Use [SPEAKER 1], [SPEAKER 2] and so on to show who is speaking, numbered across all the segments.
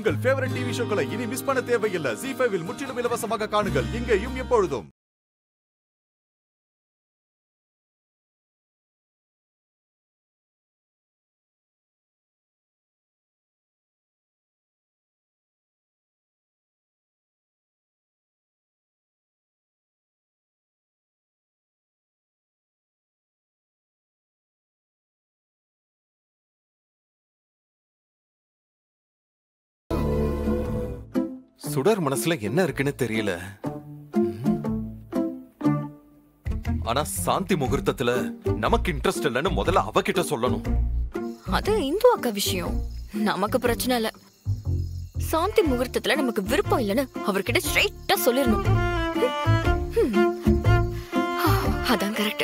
[SPEAKER 1] உங்கள் favourite TV ஷோக்களை இனி miss பண்ண தேவையில்லை ஜி ஃபைவில் முற்றிலும் இலவசமாக காணுங்கள் இங்கேயும் எப்பொழுதும்
[SPEAKER 2] சுடர் மனசுல என்ன இருக்குன்னு தெரியல ம். ஆனா சாந்தி முகூர்த்தத்துல நமக்கு இன்ட்ரெஸ்ட் இல்லைன்னு முதல்ல அவகிட்ட சொல்லணும்
[SPEAKER 3] அது இந்து அக்கா விஷயம் நமக்கு பிரச்சனை இல்ல சாந்தி முகூர்த்தத்துல நமக்கு விருப்பம் இல்லைன்னு அவர்கிட்ட ஸ்ட்ரைட்டா சொல்லிடணும் ம். அதான் கரெக்ட்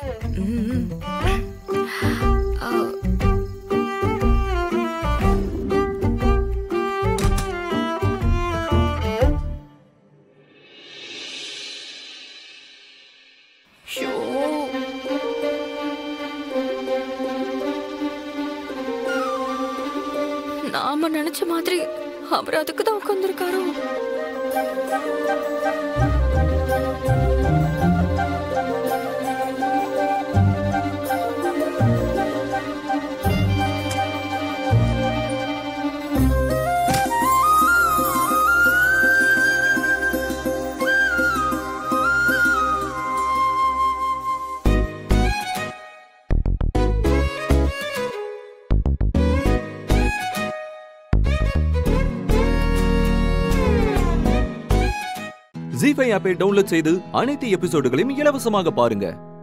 [SPEAKER 3] நாம நினைச்ச மாதிரி அவர் அதுக்கு தான் உட்கார்ந்துருக்காரோ
[SPEAKER 4] ஜி ஃபைவ் ஆப்பை டவுன்லோட் செய்து அனைத்து எபிசோடுகளையும் இலவசமாக பாருங்க